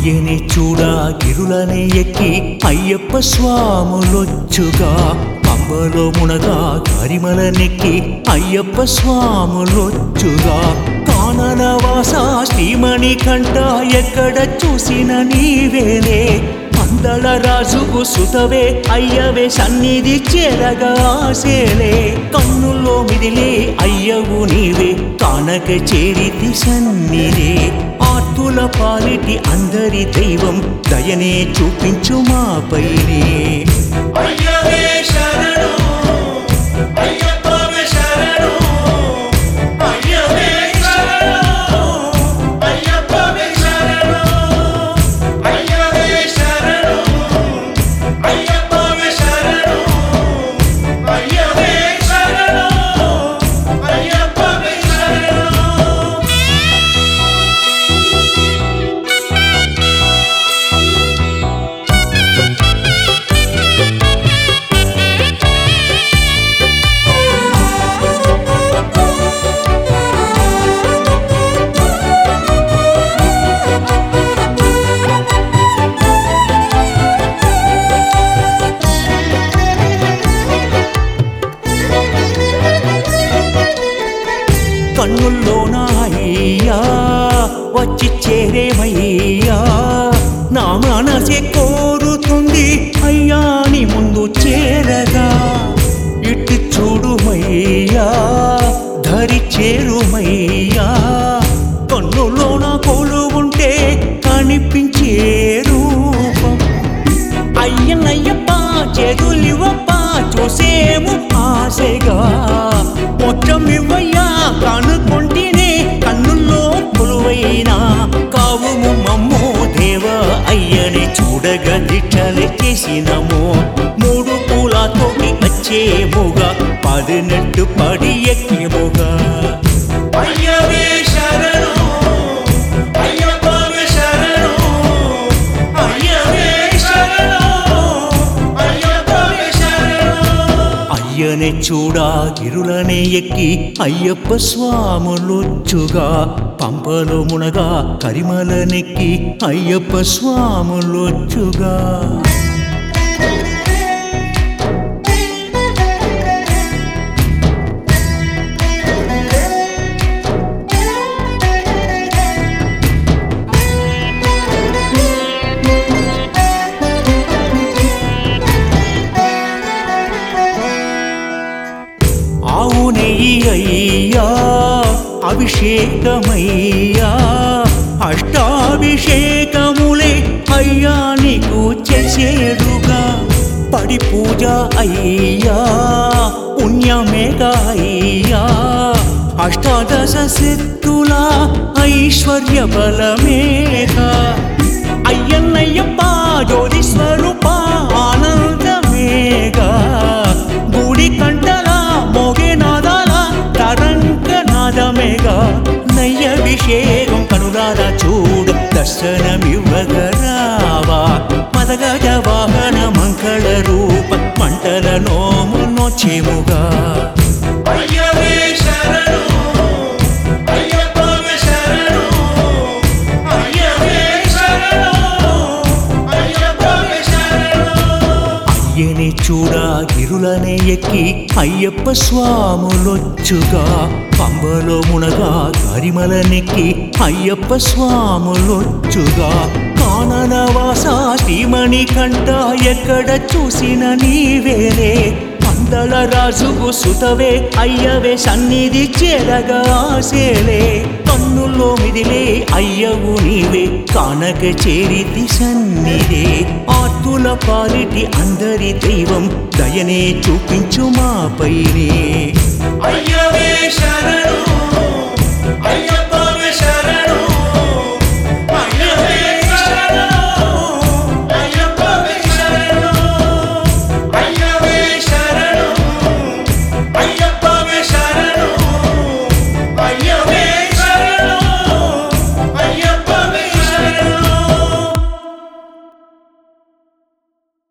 అయ్యని చూడా గిరులనే ఎక్కి అయ్యప్ప స్వాములొచ్చుగా పంబలో మునగా కరిమల నెక్కి అయ్యప్ప స్వాములొచ్చుగా కాననవాస శ్రీమణి కంట ఎక్కడ చూసిన నీవేలే అందల రాజుకు సుతవే అయ్యవే సన్నిధి చేరగా ఆసేలే కన్నుల్లో మిదిలే అయ్యవు నీవే కానక చేరితి సన్నిధే ఆర్తుల పాలిటి అందరి దైవం దయనే చూపించు మాపైనే అయ్యవే శరణు అయ్యప్పవే శరణు అయ్యవే శరణు అయ్యప్పవే శరణు అయ్యవే శరణు అయ్యప్పవే శరణు అయ్యవే శరణు అయ్యప్పవే శరణు కన్నుల్లో నా అయ్యా వచ్చి చేరేమయ్యా నా మనసే కోరుతుంది అయ్యా నీ ముందు చేరగా ఇటు చూడుమయ్యా ధరి చేరుమయ్యా కన్నుల్లో నా కోలు ఉంటే కనిపించే రూపం అయ్యనయ్యప్ప చేతులివ్వప్ప చూసేము ఆశగా మొత్తం ఇవ్వయ్యా కనుకొంటినే కన్నుల్లో కొలువైనా కావుము మమ్ము దేవ అయ్యని చూడగా దిట్టలెక్కేసినము మూడు పూలతోటి వచ్చేముగా పదినెట్టు పడి ఎక్కేముగా అయ్యవే శరణు అయ్యప్పవే శరణు అయ్యవే శరణు అయ్యప్పవే శరణు అయ్యనే చూడా గిరులనే ఎక్కి అయ్యప్ప స్వాములొచ్చుగా పంపలో మునగా కరిమల నెక్కి అయ్యప్ప స్వాములొచ్చుగా ఆవు నెయ్యి అయ్యా అభిషేకమయ్యా అష్టాభిషేకములే అయ్యా నీకు చేసేరుగా పడి పూజ అయ్యా పుణ్యమేక అయ్యా అష్టాదశ శక్తుల ఐశ్వర్య బలమేక అయ్యన్నయ్యప్ప జ్యోతి స్వరూప ఆనందమేగా గుడి కంటల మోగే నాదాల తరంక నాదమేగా నయ్యభిషేకం కనురాల చూడు దర్శనమివ్వగరావా మదగజ వాహన మంగళ రూప మంటల నోము నోచేముగా అయ్యవే శరణు అయ్యప్పవే శరణు అయ్యవే శరణు అయ్యప్పవే శరణు అయ్యని చూడా గిరులనే ఎక్కి అయ్యప్ప స్వాములొచ్చుగా పంబలో మునగా కరిమల నెక్కి అయ్యప్ప స్వాములొచ్చుగా కాననవాస శ్రీమణి కంట ఎక్కడ చూసిన నీవేలే అందల రాజుకు సుతవే అయ్యవే సన్నిధి చేరగా ఆసేలే కన్నుల్లో మిదిలే అయ్యవు నీవే కానక చేరితి సన్నిధే ఆర్తుల పాలిటి అందరి దైవం దయనే చూపించు మాపైనే అయ్య